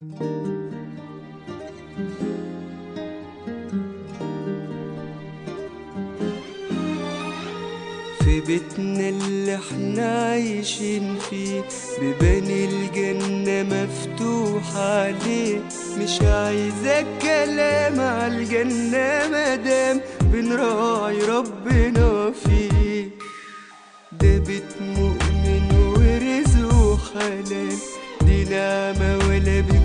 في بيتنا اللي احنا عايشين فيه بيبان الجنة مفتوحة عليه مش عايزة كلام عالجنة مادام بنراعي ربنا فيه ده بيت مؤمن ورزقه حلال دي نعمة ولا